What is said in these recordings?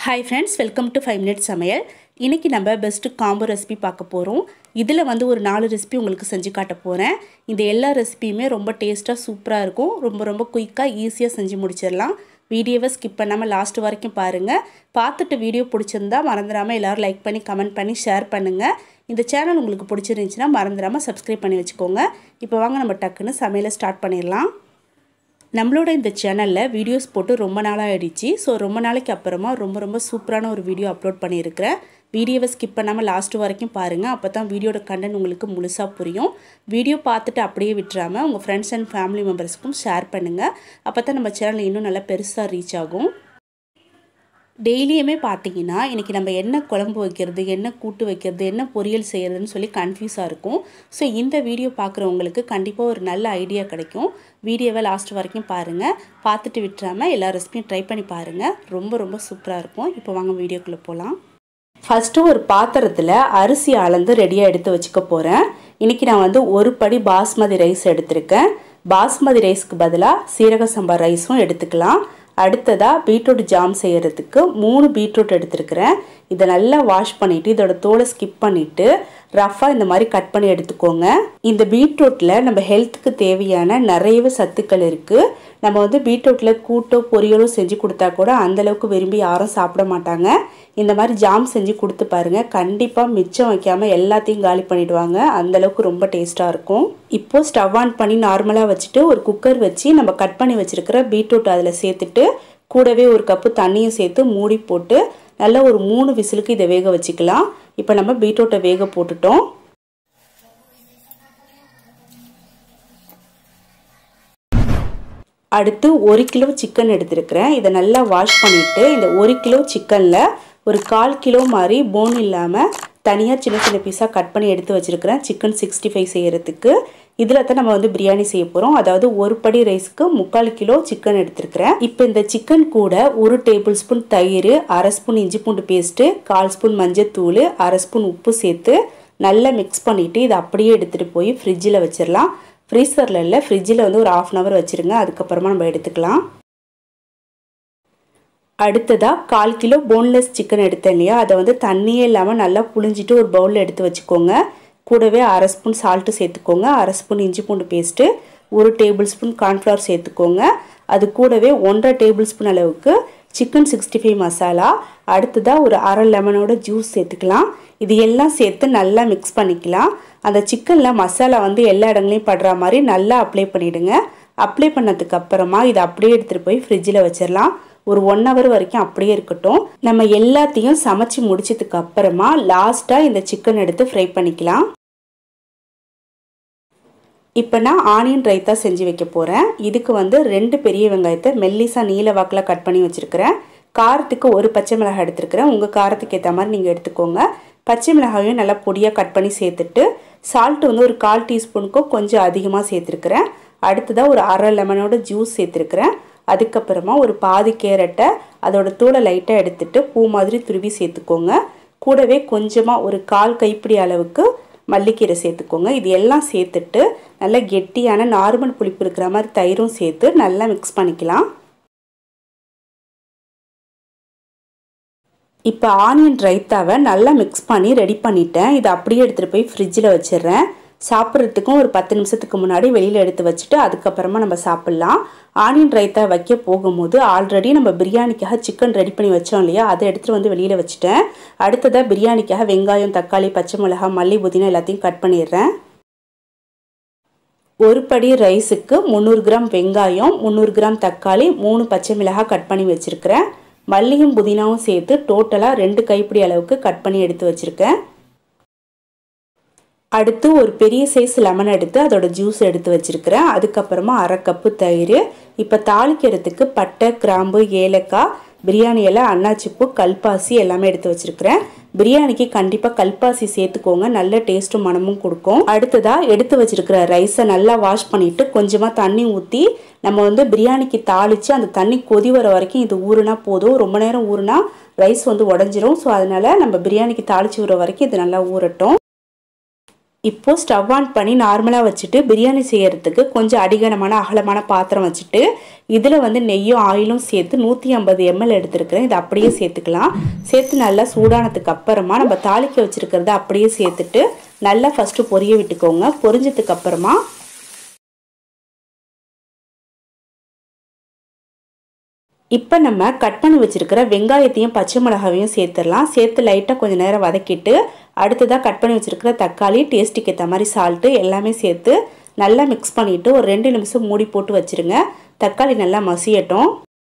hi friends welcome to five minutes சமையல் இன்றைக்கி நம்ம பெஸ்ட்டு காம்போ ரெசிபி பார்க்க போகிறோம் இதில் வந்து ஒரு நாலு ரெசிபி உங்களுக்கு செஞ்சு காட்ட போகிறேன் இந்த எல்லா ரெசிபியுமே ரொம்ப டேஸ்ட்டாக சூப்பராக இருக்கும் ரொம்ப ரொம்ப குயிக்காக ஈஸியாக செஞ்சு முடிச்சிடலாம் வீடியோவை ஸ்கிப் பண்ணாமல் லாஸ்ட் வரைக்கும் பாருங்கள் பார்த்துட்டு வீடியோ பிடிச்சிருந்தா மறந்துடாமல் எல்லோரும் லைக் பண்ணி கமெண்ட் பண்ணி ஷேர் பண்ணுங்கள் இந்த சேனல் உங்களுக்கு பிடிச்சிருந்துச்சின்னா மறந்துடாமல் சப்ஸ்கிரைப் பண்ணி வச்சுக்கோங்க இப்போ வாங்க நம்ம டக்குன்னு சமையலை ஸ்டார்ட் பண்ணிடலாம் நம்மளோட இந்த சேனலில் வீடியோஸ் போட்டு ரொம்ப நாளாக ஆயிடுச்சு ஸோ ரொம்ப நாளைக்கு அப்புறமா ரொம்ப ரொம்ப சூப்பரான ஒரு வீடியோ அப்லோட் பண்ணியிருக்கிறேன் வீடியோவை ஸ்கிப் பண்ணாமல் லாஸ்ட் வரைக்கும் பாருங்கள் அப்போ தான் வீடியோட கண்டென்ட் உங்களுக்கு முழுசாக புரியும் வீடியோ பார்த்துட்டு அப்படியே விட்டுறாமல் உங்கள் ஃப்ரெண்ட்ஸ் அண்ட் ஃபேமிலி மெம்பர்ஸ்க்கும் ஷேர் பண்ணுங்கள் அப்போ தான் நம்ம சேனல் இன்னும் நல்லா பெருசாக ரீச் ஆகும் டெய்லியுமே பார்த்தீங்கன்னா இன்றைக்கி நம்ம என்ன குழம்பு வைக்கிறது என்ன கூட்டு வைக்கிறது என்ன பொரியல் செய்கிறதுன்னு சொல்லி கன்ஃபியூஸாக இருக்கும் ஸோ இந்த வீடியோ பார்க்குறவங்களுக்கு கண்டிப்பாக ஒரு நல்ல ஐடியா கிடைக்கும் வீடியோவை லாஸ்ட் வரைக்கும் பாருங்கள் பார்த்துட்டு விட்டுறாமல் எல்லா ரெசிபியும் ட்ரை பண்ணி பாருங்கள் ரொம்ப ரொம்ப சூப்பராக இருக்கும் இப்போ வாங்க வீடியோக்குள்ளே போகலாம் ஃபஸ்ட்டு ஒரு பாத்திரத்தில் அரிசி அளந்து ரெடியாக எடுத்து வச்சுக்க போகிறேன் இன்றைக்கி நான் வந்து ஒரு படி பாஸ்மதி ரைஸ் எடுத்திருக்கேன் பாஸ்மதி ரைஸ்க்கு பதிலாக சீரக சம்பா ரைஸும் எடுத்துக்கலாம் அடுத்ததாக பீட்ரூட் ஜாம் செய்கிறதுக்கு மூணு பீட்ரூட் எடுத்துருக்கிறேன் இதை நல்லா வாஷ் பண்ணிவிட்டு இதோட தோலை ஸ்கிப் பண்ணிவிட்டு ரஃப்பாக இந்த மாதிரி கட் பண்ணி எடுத்துக்கோங்க இந்த பீட்ரூட்டில் நம்ம ஹெல்த்துக்கு தேவையான நிறையவே சத்துக்கள் இருக்குது நம்ம வந்து பீட்ரூட்டில் கூட்டோ பொரியலோ செஞ்சு கொடுத்தா கூட அந்தளவுக்கு விரும்பி யாரும் சாப்பிட மாட்டாங்க இந்த மாதிரி ஜாம் செஞ்சு கொடுத்து பாருங்கள் கண்டிப்பாக மிச்சம் வைக்காமல் எல்லாத்தையும் காலி பண்ணிவிடுவாங்க அந்தளவுக்கு ரொம்ப டேஸ்ட்டாக இருக்கும் இப்போது ஸ்டவ் ஆன் பண்ணி நார்மலாக வச்சுட்டு ஒரு குக்கர் வச்சு நம்ம கட் பண்ணி வச்சுருக்கிற பீட்ரூட் அதில் சேர்த்துட்டு கூடவே ஒரு கப்பு தண்ணியும் சேர்த்து மூடி போட்டு நல்லா ஒரு மூணு விசிலுக்கு இதை வேக வச்சுக்கலாம் இப்போ நம்ம பீட்ரூட்டை வேக போட்டுட்டோம் அடுத்து ஒரு கிலோ சிக்கன் எடுத்துருக்கிறேன் இதை நல்லா வாஷ் பண்ணிவிட்டு இந்த ஒரு கிலோ சிக்கனில் ஒரு கால் கிலோ மாதிரி போன் இல்லாமல் தனியாக சின்ன சின்ன பீஸாக கட் பண்ணி எடுத்து வச்சுருக்கிறேன் சிக்கன் சிக்ஸ்டி ஃபைவ் செய்கிறதுக்கு இதில் தான் நம்ம வந்து பிரியாணி செய்ய போகிறோம் அதாவது ஒரு படி ரைஸ்க்கு முக்கால் கிலோ சிக்கன் எடுத்துருக்கிறேன் இப்போ இந்த சிக்கன் கூட ஒரு டேபிள் ஸ்பூன் தயிர் அரை ஸ்பூன் இஞ்சி பூண்டு பேஸ்ட்டு கால் ஸ்பூன் மஞ்சத்தூள் அரை ஸ்பூன் உப்பு சேர்த்து நல்லா மிக்ஸ் பண்ணிவிட்டு இதை அப்படியே எடுத்துகிட்டு போய் ஃப்ரிட்ஜில் வச்சிடலாம் ஃப்ரீசரில் இல்லை ஃப்ரிட்ஜில் வந்து ஒரு ஆஃப் அன் ஹவர் வச்சுருங்க அதுக்கப்புறமா நம்ம எடுத்துக்கலாம் அடுத்ததாக கால் கிலோ போன்லெஸ் சிக்கன் எடுத்தேன் இல்லையா அதை வந்து தண்ணியே இல்லாமல் நல்லா புழிஞ்சிட்டு ஒரு பவுலில் எடுத்து வச்சுக்கோங்க கூடவே அரை ஸ்பூன் சால்ட்டு சேர்த்துக்கோங்க அரை ஸ்பூன் இஞ்சி பூண்டு பேஸ்ட்டு ஒரு டேபிள் ஸ்பூன் கார்ன்ஃப்ளவர் சேர்த்துக்கோங்க அது கூடவே ஒன்றரை டேபிள் ஸ்பூன் அளவுக்கு சிக்கன் சிக்ஸ்டி ஃபைவ் மசாலா அடுத்ததாக ஒரு அரை லெமனோட ஜூஸ் சேர்த்துக்கலாம் இது எல்லாம் சேர்த்து நல்லா மிக்ஸ் பண்ணிக்கலாம் அந்த சிக்கனில் மசாலா வந்து எல்லா இடங்களையும் படுற மாதிரி நல்லா அப்ளை பண்ணிவிடுங்க அப்ளை பண்ணதுக்கு அப்புறமா இதை அப்படியே எடுத்துகிட்டு போய் ஃப்ரிட்ஜில் வச்சிடலாம் ஒரு ஒன் ஹவர் வரைக்கும் அப்படியே இருக்கட்டும் நம்ம எல்லாத்தையும் சமைச்சு முடிச்சதுக்கு அப்புறமா லாஸ்ட்டாக இந்த சிக்கன் எடுத்து ஃப்ரை பண்ணிக்கலாம் இப்போ நான் ஆனியன் ரைத்தா செஞ்சு வைக்க போகிறேன் இதுக்கு வந்து ரெண்டு பெரிய வெங்காயத்தை மெல்லிசாக நீல வாக்கில் கட் பண்ணி வச்சுருக்கிறேன் காரத்துக்கு ஒரு பச்சை மிளகாய் எடுத்துருக்கிறேன் உங்கள் காரத்துக்கு ஏற்ற மாதிரி நீங்கள் எடுத்துக்கோங்க பச்சை மிளகாயும் நல்லா பொடியாக கட் பண்ணி சேர்த்துட்டு சால்ட்டு வந்து ஒரு கால் டீஸ்பூனுக்கும் கொஞ்சம் அதிகமாக சேர்த்துருக்குறேன் அடுத்ததாக ஒரு அரை லெமனோட ஜூஸ் சேர்த்துருக்குறேன் அதுக்கப்புறமா ஒரு பாதி கேரட்டை அதோட தூளை லைட்டாக எடுத்துட்டு பூ மாதிரி துருவி சேர்த்துக்கோங்க கூடவே கொஞ்சமாக ஒரு கால் கைப்பிடி அளவுக்கு மல்லிக்கீரை சேர்த்துக்கோங்க இது எல்லாம் சேர்த்துட்டு நல்லா கெட்டியான நார்மல் புளிப்பு இருக்கிற மாதிரி தயிரும் சேர்த்து நல்லா மிக்ஸ் பண்ணிக்கலாம் இப்போ ஆனியன் ரைத்தாவை நல்லா மிக்ஸ் பண்ணி ரெடி பண்ணிட்டேன் இதை அப்படியே எடுத்துகிட்டு போய் ஃப்ரிட்ஜில் வச்சிடுறேன் சாப்பிட்றதுக்கும் ஒரு பத்து நிமிஷத்துக்கு முன்னாடி வெளியில் எடுத்து வச்சுட்டு அதுக்கப்புறமா நம்ம சாப்பிட்லாம் ஆனியன் ரைத்தா வைக்க போகும்போது ஆல்ரெடி நம்ம பிரியாணிக்காக சிக்கன் ரெடி பண்ணி வச்சோம் இல்லையா அதை எடுத்துகிட்டு வந்து வெளியில் வச்சுட்டேன் அடுத்ததாக பிரியாணிக்காக வெங்காயம் தக்காளி பச்சை மிளகா மல்லி புதினா எல்லாத்தையும் கட் பண்ணிடுறேன் ஒரு படி ரைஸுக்கு முந்நூறு கிராம் வெங்காயம் முந்நூறு கிராம் தக்காளி மூணு பச்சை மிளகாய் கட் பண்ணி வச்சுருக்கிறேன் மல்லியும் புதினாவும் சேர்த்து டோட்டலாக ரெண்டு கைப்பிடி அளவுக்கு கட் பண்ணி எடுத்து வச்சுருக்கேன் அடுத்து ஒரு பெரிய சைஸ் லெமன் எடுத்து அதோட ஜூஸ் எடுத்து வச்சுருக்கிறேன் அதுக்கப்புறமா அரை கப்பு தயிர் இப்போ தாளிக்கிறதுக்கு பட்டை கிராம்பு ஏலக்காய் பிரியாணி இலை அன்னாச்சிப்பூ கல்பாசி எல்லாமே எடுத்து வச்சுருக்கிறேன் பிரியாணிக்கு கண்டிப்பாக கல்பாசி சேர்த்துக்கோங்க நல்ல டேஸ்ட்டும் மனமும் கொடுக்கும் அடுத்ததாக எடுத்து வச்சுருக்கிற ரைஸை நல்லா வாஷ் பண்ணிவிட்டு கொஞ்சமாக தண்ணி ஊற்றி நம்ம வந்து பிரியாணிக்கு தாளித்து அந்த தண்ணி கொதி வர வரைக்கும் இது ஊறுனா போதும் ரொம்ப நேரம் ஊறுனா ரைஸ் வந்து உடஞ்சிரும் ஸோ அதனால் நம்ம பிரியாணிக்கு தாளித்து விடுற வரைக்கும் இது நல்லா ஊறட்டும் இப்போ ஸ்டவ் ஆன் பண்ணி நார்மலாக வச்சுட்டு பிரியாணி செய்யறதுக்கு கொஞ்சம் அடிகனமான அகலமான பாத்திரம் வச்சுட்டு இதில் வந்து நெய்யும் ஆயிலும் சேர்த்து நூற்றி ஐம்பது எம்எல் எடுத்துருக்கிறேன் இதை அப்படியே சேர்த்துக்கலாம் சேர்த்து நல்லா சூடானதுக்கு அப்புறமா நம்ம தாளிக்க வச்சுருக்கிறத அப்படியே சேர்த்துட்டு நல்லா ஃபஸ்ட்டு பொரிய விட்டுக்கோங்க பொரிஞ்சதுக்கு அப்புறமா இப்போ நம்ம கட் பண்ணி வச்சுருக்கிற வெங்காயத்தையும் பச்சை மிளகாவையும் சேர்த்துடலாம் சேர்த்து லைட்டாக கொஞ்சம் நேரம் வதக்கிட்டு அடுத்ததாக கட் பண்ணி வச்சுருக்கிற தக்காளி டேஸ்ட்டுக்கு ஏற்ற மாதிரி சால்ட்டு எல்லாமே சேர்த்து நல்லா மிக்ஸ் பண்ணிவிட்டு ஒரு ரெண்டு நிமிஷம் மூடி போட்டு வச்சுருங்க தக்காளி நல்லா மசியட்டும்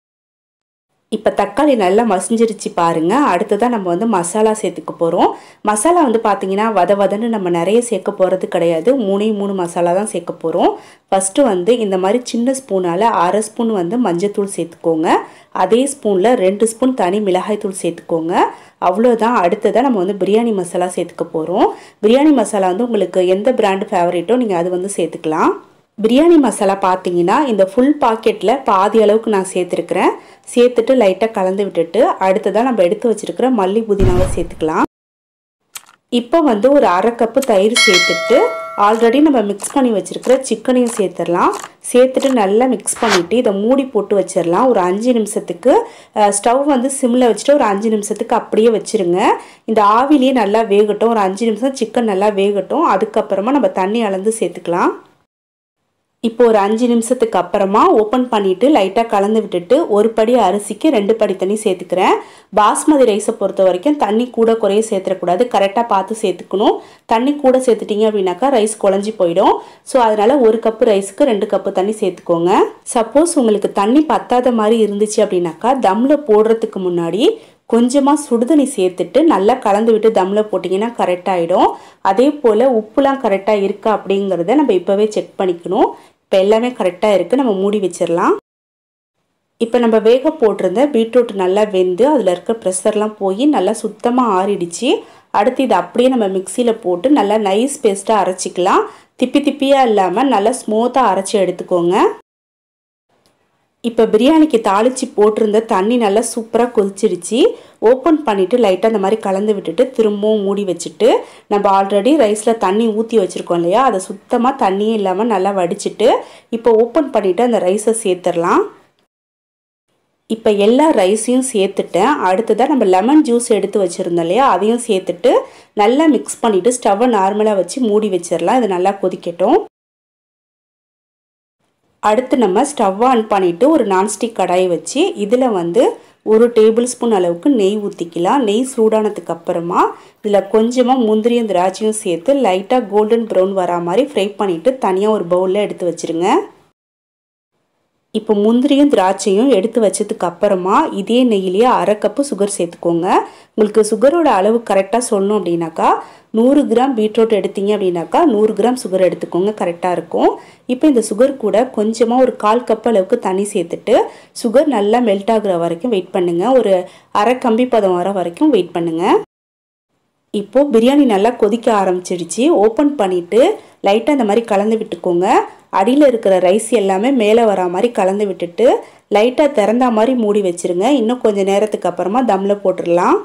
இப்போ தக்காளி நல்லா மசிஞ்சிருச்சு பாருங்கள் அடுத்ததாக நம்ம வந்து மசாலா சேர்த்துக்க போகிறோம் மசாலா வந்து பார்த்திங்கன்னா வத வதன்னு நம்ம நிறைய சேர்க்க போகிறது கிடையாது மூணே மூணு மசாலா தான் சேர்க்க போகிறோம் ஃபஸ்ட்டு வந்து இந்த மாதிரி சின்ன ஸ்பூனால் அரை ஸ்பூன் வந்து மஞ்சத்தூள் சேர்த்துக்கோங்க அதே ஸ்பூனில் ரெண்டு ஸ்பூன் தனி மிளகாய்த்தூள் சேர்த்துக்கோங்க அவ்வளோதான் அடுத்ததாக நம்ம வந்து பிரியாணி மசாலா சேர்த்துக்க போகிறோம் பிரியாணி மசாலா வந்து உங்களுக்கு எந்த பிராண்டு ஃபேவரேட்டோ நீங்கள் அது வந்து சேர்த்துக்கலாம் பிரியாணி மசாலா பார்த்தீங்கன்னா இந்த ஃபுல் பாக்கெட்டில் பாதி அளவுக்கு நான் சேர்த்துருக்குறேன் சேர்த்துட்டு லைட்டாக கலந்து விட்டுட்டு அடுத்ததாக நம்ம எடுத்து வச்சுருக்கிற மல்லி புதினாவை சேர்த்துக்கலாம் இப்போ வந்து ஒரு அரை கப்பு தயிர் சேர்த்துட்டு ஆல்ரெடி நம்ம மிக்ஸ் பண்ணி வச்சுருக்கிற சிக்கனையும் சேர்த்துடலாம் சேர்த்துட்டு நல்லா மிக்ஸ் பண்ணிவிட்டு இதை மூடி போட்டு வச்சிடலாம் ஒரு அஞ்சு நிமிஷத்துக்கு ஸ்டவ் வந்து சிம்மில் வச்சுட்டு ஒரு அஞ்சு நிமிஷத்துக்கு அப்படியே வச்சுருங்க இந்த ஆவிலேயே நல்லா வேகட்டும் ஒரு அஞ்சு நிமிஷம் சிக்கன் நல்லா வேகட்டும் அதுக்கப்புறமா நம்ம தண்ணி அளந்து சேர்த்துக்கலாம் இப்போ ஒரு அஞ்சு நிமிஷத்துக்கு அப்புறமா ஓப்பன் பண்ணிவிட்டு லைட்டாக கலந்து விட்டுட்டு ஒரு படி அரிசிக்கு ரெண்டு படி தண்ணி சேர்த்துக்கிறேன் பாஸ்மதி ரைஸை பொறுத்த வரைக்கும் தண்ணி கூட குறைய சேர்த்துடக்கூடாது கரெக்டாக பார்த்து சேர்த்துக்கணும் தண்ணி கூட சேர்த்துட்டிங்க அப்படின்னாக்கா ரைஸ் குழஞ்சி போயிடும் ஸோ அதனால் ஒரு கப்பு ரைஸுக்கு ரெண்டு கப்பு தண்ணி சேர்த்துக்கோங்க சப்போஸ் உங்களுக்கு தண்ணி பத்தாத மாதிரி இருந்துச்சு அப்படின்னாக்கா தம்மில் போடுறதுக்கு முன்னாடி கொஞ்சமாக சுடுதண்ணி சேர்த்துட்டு நல்லா கலந்து விட்டு தம்மில் போட்டிங்கன்னா கரெக்டாகிடும் அதே போல் உப்புலாம் கரெக்டாக இருக்கா அப்படிங்கிறத நம்ம இப்போவே செக் பண்ணிக்கணும் இப்போ எல்லாமே கரெக்டாக இருக்குது நம்ம மூடி வச்சிடலாம் இப்போ நம்ம வேக போட்டிருந்த பீட்ரூட் நல்லா வெந்து அதில் இருக்க ப்ரெஷர்லாம் போய் நல்லா சுத்தமாக ஆறிடுச்சு அடுத்து இதை அப்படியே நம்ம மிக்சியில் போட்டு நல்லா நைஸ் பேஸ்ட்டாக அரைச்சிக்கலாம் திப்பி திப்பியாக இல்லாமல் நல்லா ஸ்மூத்தாக அரைச்சி எடுத்துக்கோங்க இப்போ பிரியாணிக்கு தாளித்து போட்டிருந்த தண்ணி நல்லா சூப்பராக கொதிச்சிருச்சு ஓப்பன் பண்ணிவிட்டு லைட்டாக அந்த மாதிரி கலந்து விட்டுட்டு திரும்பவும் மூடி வச்சுட்டு நம்ம ஆல்ரெடி ரைஸில் தண்ணி ஊற்றி வச்சுருக்கோம் இல்லையா அதை சுத்தமாக தண்ணியே இல்லாமல் நல்லா வடிச்சிட்டு இப்போ ஓப்பன் பண்ணிவிட்டு அந்த ரைஸை சேர்த்துடலாம் இப்போ எல்லா ரைஸையும் சேர்த்துட்டேன் அடுத்ததாக நம்ம லெமன் ஜூஸ் எடுத்து வச்சுருந்தோம் இல்லையா அதையும் சேர்த்துட்டு நல்லா மிக்ஸ் பண்ணிவிட்டு ஸ்டவ்வை நார்மலாக வச்சு மூடி வச்சிடலாம் இது நல்லா கொதிக்கட்டும் அடுத்து நம்ம ஸ்டவ் ஆன் பண்ணிவிட்டு ஒரு நான்ஸ்டிக் கடாயை வச்சு இதில் வந்து ஒரு டேபிள் ஸ்பூன் அளவுக்கு நெய் ஊற்றிக்கலாம் நெய் சூடானதுக்கு அப்புறமா இதில் கொஞ்சமாக முந்திரியும் திராட்சையும் சேர்த்து லைட்டாக கோல்டன் ப்ரௌன் வரா மாதிரி ஃப்ரை பண்ணிவிட்டு தனியாக ஒரு பவுலில் எடுத்து வச்சுருங்க இப்போ முந்திரியும் திராட்சையும் எடுத்து வச்சதுக்கு அப்புறமா இதே நெய்யிலேயே அரை கப்பு சுகர் சேர்த்துக்கோங்க உங்களுக்கு சுகரோட அளவு கரெக்டாக சொல்லணும் அப்படின்னாக்கா நூறு கிராம் பீட்ரூட் எடுத்தீங்க அப்படின்னாக்கா நூறு கிராம் சுகர் எடுத்துக்கோங்க கரெக்டாக இருக்கும் இப்போ இந்த சுகர் கூட கொஞ்சமாக ஒரு கால் கப் அளவுக்கு தண்ணி சேர்த்துட்டு சுகர் நல்லா மெல்ட் ஆகுற வரைக்கும் வெயிட் பண்ணுங்கள் ஒரு அரை கம்பி பதம் வர வரைக்கும் வெயிட் பண்ணுங்கள் இப்போது பிரியாணி நல்லா கொதிக்க ஆரம்பிச்சிடுச்சு ஓப்பன் பண்ணிவிட்டு லைட்டாக இந்த மாதிரி கலந்து விட்டுக்கோங்க அடியில் இருக்கிற ரைஸ் எல்லாமே மேலே வரா மாதிரி கலந்து விட்டுட்டு லைட்டாக திறந்தா மாதிரி மூடி வச்சுருங்க இன்னும் கொஞ்சம் நேரத்துக்கு அப்புறமா தம்மில் போட்டுடலாம்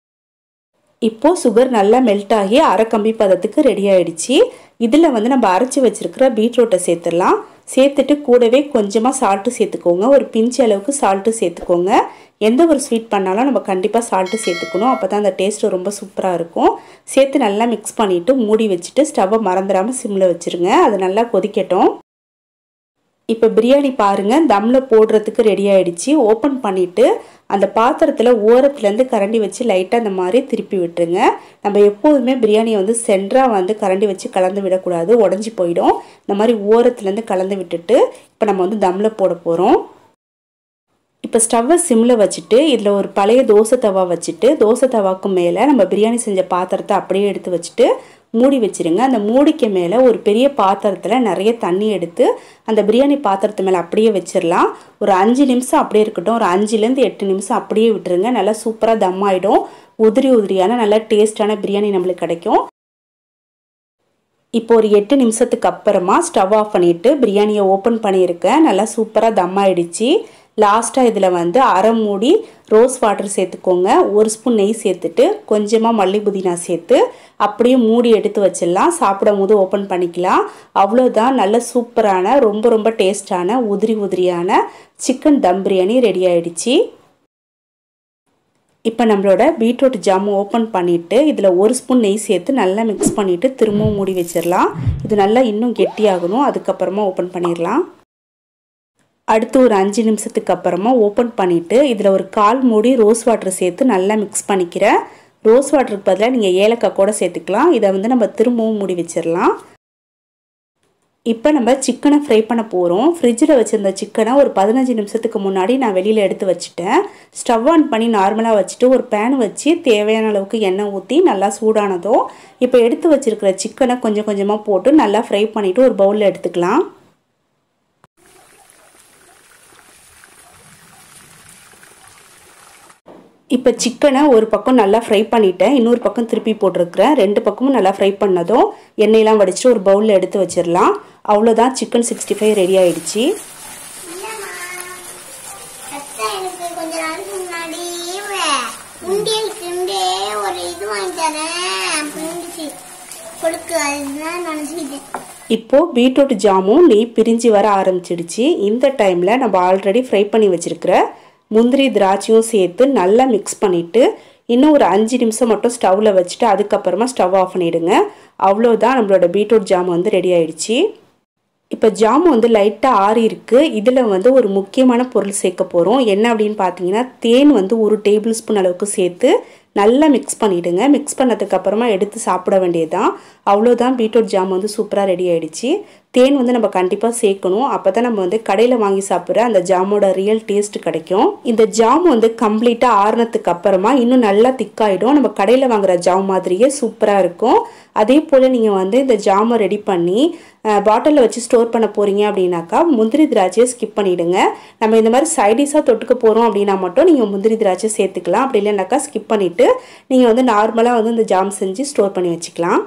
இப்போது சுகர் நல்லா மெல்ட் ஆகி அரை கம்பி பதத்துக்கு ரெடி ஆகிடுச்சு இதில் வந்து நம்ம அரைச்சி வச்சுருக்கிற பீட்ரூட்டை சேர்த்துடலாம் சேர்த்துட்டு கூடவே கொஞ்சமாக சால்ட்டு சேர்த்துக்கோங்க ஒரு பிஞ்சு அளவுக்கு சால்ட்டு சேர்த்துக்கோங்க எந்த ஒரு ஸ்வீட் பண்ணாலும் நம்ம கண்டிப்பாக சால்ட்டு சேர்த்துக்கணும் அப்போ தான் அந்த டேஸ்ட்டு ரொம்ப சூப்பராக இருக்கும் சேர்த்து நல்லா மிக்ஸ் பண்ணிவிட்டு மூடி வச்சுட்டு ஸ்டவ்வை மறந்துடாமல் சிம்மில் வச்சுருங்க அது நல்லா கொதிக்கட்டும் இப்போ பிரியாணி பாருங்கள் தம்மில் போடுறதுக்கு ரெடி ஆகிடுச்சு ஓப்பன் பண்ணிவிட்டு அந்த பாத்திரத்தில் ஓரத்துலேருந்து கரண்டி வச்சு லைட்டாக அந்த மாதிரி திருப்பி விட்டுருங்க நம்ம எப்போதுமே பிரியாணியை வந்து சென்டராக வந்து கரண்டி வச்சு கலந்து விடக்கூடாது உடஞ்சி போயிடும் இந்த மாதிரி ஓரத்துலேருந்து கலந்து விட்டுட்டு இப்போ நம்ம வந்து தம்மில் போட போகிறோம் இப்போ ஸ்டவ்வை சிம்மில் வச்சுட்டு இதில் ஒரு பழைய தோசை தவா வச்சுட்டு தோசை தவாக்கு மேலே நம்ம பிரியாணி செஞ்ச பாத்திரத்தை அப்படியே எடுத்து வச்சுட்டு மூடி வச்சுருங்க அந்த மூடிக்கு மேலே ஒரு பெரிய பாத்திரத்தில் நிறைய தண்ணி எடுத்து அந்த பிரியாணி பாத்திரத்து மேலே அப்படியே வச்சிடலாம் ஒரு அஞ்சு நிமிஷம் அப்படியே இருக்கட்டும் ஒரு அஞ்சுலேருந்து எட்டு நிமிஷம் அப்படியே விட்டுருங்க நல்லா சூப்பராக தம் ஆகிடும் உதிரி உதிரியான நல்லா டேஸ்டான பிரியாணி நம்மளுக்கு கிடைக்கும் இப்போ ஒரு எட்டு நிமிஷத்துக்கு அப்புறமா ஸ்டவ் ஆஃப் பண்ணிவிட்டு பிரியாணியை ஓப்பன் பண்ணியிருக்கேன் நல்லா சூப்பராக தம் ஆயிடுச்சு லாஸ்ட்டாக இதில் வந்து அரை மூடி ரோஸ் வாட்டர் சேர்த்துக்கோங்க ஒரு ஸ்பூன் நெய் சேர்த்துட்டு கொஞ்சமாக மல்லி புதினா சேர்த்து அப்படியே மூடி எடுத்து வச்சிடலாம் சாப்பிடும் போது ஓப்பன் பண்ணிக்கலாம் அவ்வளோதான் நல்ல சூப்பரான ரொம்ப ரொம்ப டேஸ்டான உதிரி உதிரியான சிக்கன் தம் பிரியாணி ரெடி ஆயிடுச்சு இப்போ நம்மளோட பீட்ரூட் ஜாமுன் ஓப்பன் பண்ணிவிட்டு இதில் ஒரு ஸ்பூன் நெய் சேர்த்து நல்லா மிக்ஸ் பண்ணிவிட்டு திரும்பவும் மூடி வச்சிடலாம் இது நல்லா இன்னும் கெட்டியாகணும் அதுக்கப்புறமா ஓப்பன் பண்ணிடலாம் அடுத்து ஒரு அஞ்சு நிமிஷத்துக்கு அப்புறமா ஓப்பன் பண்ணிவிட்டு இதில் ஒரு கால் மூடி ரோஸ் வாட்டர் சேர்த்து நல்லா மிக்ஸ் பண்ணிக்கிறேன் ரோஸ் வாட்டருக்கு பதிலாக நீங்கள் ஏலக்காய் கூட சேர்த்துக்கலாம் இதை வந்து நம்ம திரும்பவும் மூடி வச்சிடலாம் இப்போ நம்ம சிக்கனை ஃப்ரை பண்ண போகிறோம் ஃப்ரிட்ஜில் வச்சுருந்த சிக்கனை ஒரு பதினஞ்சு நிமிஷத்துக்கு முன்னாடி நான் வெளியில் எடுத்து வச்சுட்டேன் ஸ்டவ் ஆன் பண்ணி நார்மலாக வச்சுட்டு ஒரு பேன் வச்சு தேவையான அளவுக்கு எண்ணெய் ஊற்றி நல்லா சூடானதும் இப்போ எடுத்து வச்சுருக்கிற சிக்கனை கொஞ்சம் கொஞ்சமாக போட்டு நல்லா ஃப்ரை பண்ணிவிட்டு ஒரு பவுலில் எடுத்துக்கலாம் இப்போ சிக்கனை ஒரு பக்கம் நல்லா ஃப்ரை பண்ணிட்டேன் இன்னொரு பக்கம் திருப்பி போட்டிருக்கிறேன் ரெண்டு பக்கமும் நல்லா ஃப்ரை பண்ணதும் எண்ணெயெல்லாம் வடிச்சிட்டு ஒரு பவுலில் எடுத்து வச்சிடலாம் அவ்வளோதான் சிக்கன் சிக்ஸ்டி ஃபைவ் ரெடி ஆயிடுச்சு அத்தை எனக்கு கொஞ்ச நாளுக்கு முன்னாடி உண்டியலுக்குண்டே ஒரு இது வாங்கி தரேன் அப்படின்னு கொடுக்கு அதுதான் நினைச்சுக்கிட்டேன் இப்போது பீட்ரூட் ஜாமும் நெய் பிரிஞ்சு வர ஆரம்பிச்சிடுச்சு இந்த டைமில் நம்ம ஆல்ரெடி ஃப்ரை பண்ணி வச்சுருக்கிற முந்திரி திராட்சையும் சேர்த்து நல்லா மிக்ஸ் பண்ணிவிட்டு இன்னும் ஒரு அஞ்சு நிமிஷம் மட்டும் ஸ்டவ்வில் வச்சுட்டு அதுக்கப்புறமா ஸ்டவ் ஆஃப் பண்ணிவிடுங்க அவ்வளோதான் நம்மளோட பீட்ரூட் ஜாம் வந்து ரெடி ஆயிடுச்சு இப்போ ஜாமு வந்து லைட்டாக ஆறி இருக்குது இதில் வந்து ஒரு முக்கியமான பொருள் சேர்க்க போகிறோம் என்ன அப்படின்னு பார்த்தீங்கன்னா தேன் வந்து ஒரு டேபிள் ஸ்பூன் அளவுக்கு சேர்த்து நல்லா மிக்ஸ் பண்ணிவிடுங்க மிக்ஸ் பண்ணதுக்கு அப்புறமா எடுத்து சாப்பிட வேண்டியதுதான் அவ்வளோதான் பீட்ரூட் ஜாம் வந்து சூப்பராக ரெடி ஆயிடுச்சு தேன் வந்து நம்ம கண்டிப்பாக சேர்க்கணும் அப்போ தான் நம்ம வந்து கடையில் வாங்கி சாப்பிட்ற அந்த ஜாமோட ரியல் டேஸ்ட் கிடைக்கும் இந்த ஜாம் வந்து கம்ப்ளீட்டாக ஆறுனதுக்கு அப்புறமா இன்னும் நல்லா திக்காயிடும் நம்ம கடையில் வாங்குற ஜாம் மாதிரியே சூப்பராக இருக்கும் அதே போல் நீங்கள் வந்து இந்த ஜாமை ரெடி பண்ணி பாட்டிலில் வச்சு ஸ்டோர் பண்ண போகிறீங்க அப்படின்னாக்கா முந்திரி திராட்சையை ஸ்கிப் பண்ணிவிடுங்க நம்ம இந்த மாதிரி சைடிஷாக தொட்டுக்க போகிறோம் அப்படின்னா மட்டும் நீங்கள் முந்திரி திராட்சை சேர்த்துக்கலாம் அப்படி இல்லைனாக்கா ஸ்கிப் பண்ணிவிட்டு நீங்கள் வந்து நார்மலாக வந்து இந்த ஜாம் செஞ்சு ஸ்டோர் பண்ணி வச்சுக்கலாம்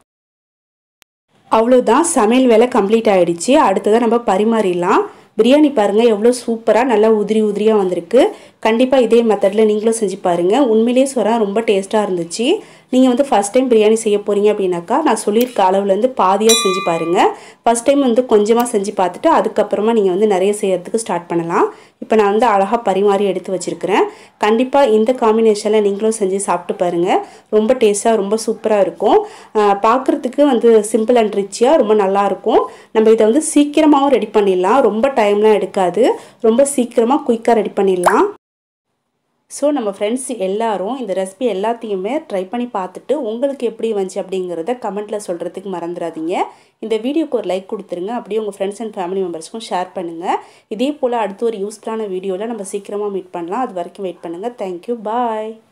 அவ்வளோதான் சமையல் வேலை கம்ப்ளீட் ஆகிடுச்சு அடுத்ததாக நம்ம பரிமாறிடலாம் பிரியாணி பாருங்கள் எவ்வளோ சூப்பராக நல்லா உதிரி உதிரியாக வந்திருக்கு கண்டிப்பாக இதே மெத்தடில் நீங்களும் செஞ்சு பாருங்கள் உண்மையிலேயே சொல்கிறேன் ரொம்ப டேஸ்ட்டாக இருந்துச்சு நீங்கள் வந்து ஃபஸ்ட் டைம் பிரியாணி செய்ய போகிறீங்க அப்படின்னாக்கா நான் சொல்லியிருக்க அளவுலேருந்து பாதியாக செஞ்சு பாருங்கள் ஃபஸ்ட் டைம் வந்து கொஞ்சமாக செஞ்சு பார்த்துட்டு அதுக்கப்புறமா நீங்கள் வந்து நிறைய செய்யறதுக்கு ஸ்டார்ட் பண்ணலாம் இப்போ நான் வந்து அழகாக பரிமாறி எடுத்து வச்சுருக்கிறேன் கண்டிப்பாக இந்த காம்பினேஷனில் நீங்களும் செஞ்சு சாப்பிட்டு பாருங்கள் ரொம்ப டேஸ்ட்டாக ரொம்ப சூப்பராக இருக்கும் பார்க்குறதுக்கு வந்து சிம்பிள் அண்ட் ரிச்சியாக ரொம்ப நல்லாயிருக்கும் நம்ம இதை வந்து சீக்கிரமாகவும் ரெடி பண்ணிடலாம் ரொம்ப டைம்லாம் எடுக்காது ரொம்ப சீக்கிரமாக குயிக்காக ரெடி பண்ணிடலாம் ஸோ நம்ம ஃப்ரெண்ட்ஸ் எல்லாரும் இந்த ரெசிபி எல்லாத்தையுமே ட்ரை பண்ணி பார்த்துட்டு உங்களுக்கு எப்படி வந்துச்சு அப்படிங்கிறத கமெண்ட்டில் சொல்கிறதுக்கு மறந்துடாதீங்க இந்த வீடியோக்கு ஒரு லைக் கொடுத்துருங்க அப்படியே உங்கள் ஃப்ரெண்ட்ஸ் அண்ட் ஃபேமிலி மெம்பர்ஸ்க்கும் ஷேர் பண்ணுங்கள் இதே போல் அடுத்து ஒரு யூஸ்ஃபுல்லான வீடியோவில் நம்ம சீக்கிரமாக மீட் பண்ணலாம் அது வரைக்கும் வெயிட் பண்ணுங்கள் தேங்க்யூ பாய்